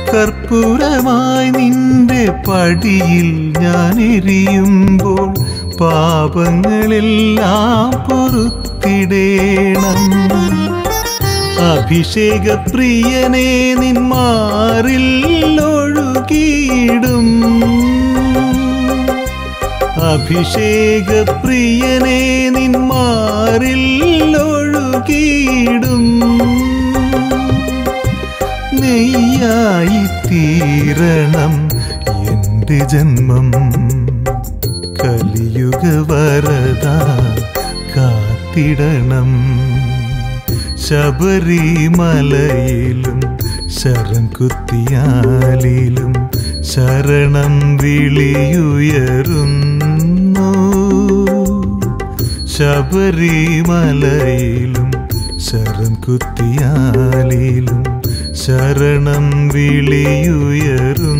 കർപ്പൂരമായി നിന്റെ പടിയിൽ ഞാൻ എരിയുമ്പോൾ പാപങ്ങളെല്ലാം പൊറുത്തിടേണം അഭിഷേക പ്രിയനെ നിന്മാറിൽ ഒഴുകിയിടും അഭിഷേക പ്രിയനെ നിന്മാറിൽ ഒഴുകിയിടും നെയ്യായി തീരണം എൻ്റെ ജന്മം കലിയുഗ വരദ കാത്തിടണം ശബരിമലയിലും ശരം കുത്തിയാലിലും ശരണം വിളിയുയരുന്നു ശബരിമലയിലും ശരം കുത്തിയാലിലും ശരണം വിളിയുയരുന്നു